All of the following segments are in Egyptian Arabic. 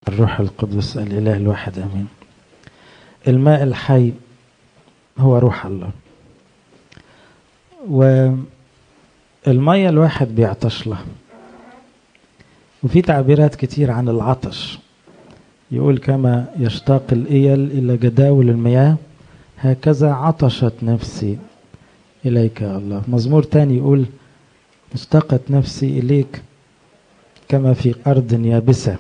الروح القدس الإله الواحد أمين الماء الحي هو روح الله والمية الواحد بيعطش لها وفي تعبيرات كتير عن العطش يقول كما يشتاق الإيل إلى جداول المياه هكذا عطشت نفسي إليك يا الله مزمور تاني يقول اشتقت نفسي إليك كما في أرض يابسة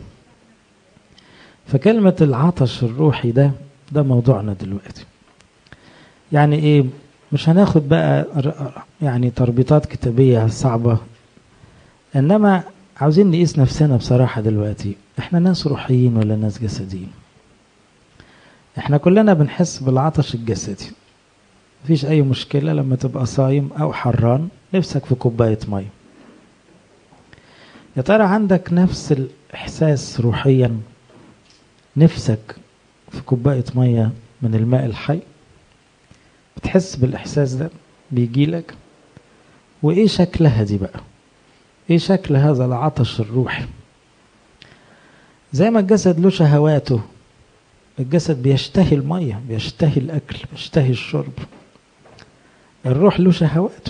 فكلمة العطش الروحي ده ده موضوعنا دلوقتي يعني ايه مش هناخد بقى يعني تربيطات كتابية صعبة انما عاوزين نقيس نفسنا بصراحة دلوقتي احنا ناس روحيين ولا ناس جسديين احنا كلنا بنحس بالعطش الجسدي مفيش اي مشكلة لما تبقى صايم او حران نفسك في كوباية مية يا ترى عندك نفس الاحساس روحيا نفسك في كوباية مية من الماء الحي بتحس بالإحساس ده بيجي لك وإيه شكلها دي بقى إيه شكل هذا العطش الروحي زي ما الجسد له شهواته الجسد بيشتهي المية بيشتهي الأكل بيشتهي الشرب الروح له شهواته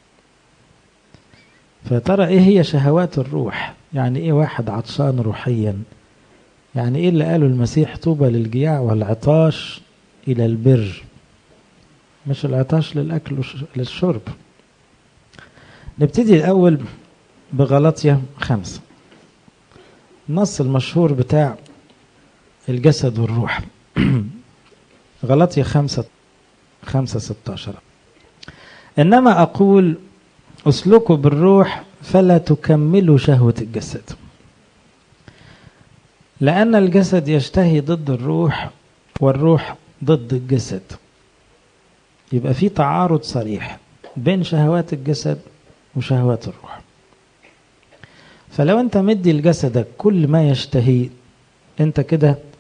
فترى ايه هي شهوات الروح يعني ايه واحد عطشان روحيا يعني ايه اللي قاله المسيح طوبى للجياع والعطاش الى البر مش العطاش للاكل للشرب نبتدي الاول بغلطية خمسة النص المشهور بتاع الجسد والروح غلطية خمسة خمسة ستاشر إنما أقول اسلكوا بالروح فلا تكملوا شهوة الجسد لأن الجسد يشتهي ضد الروح والروح ضد الجسد يبقى في تعارض صريح بين شهوات الجسد وشهوات الروح فلو انت مدي لجسدك كل ما يشتهي انت كده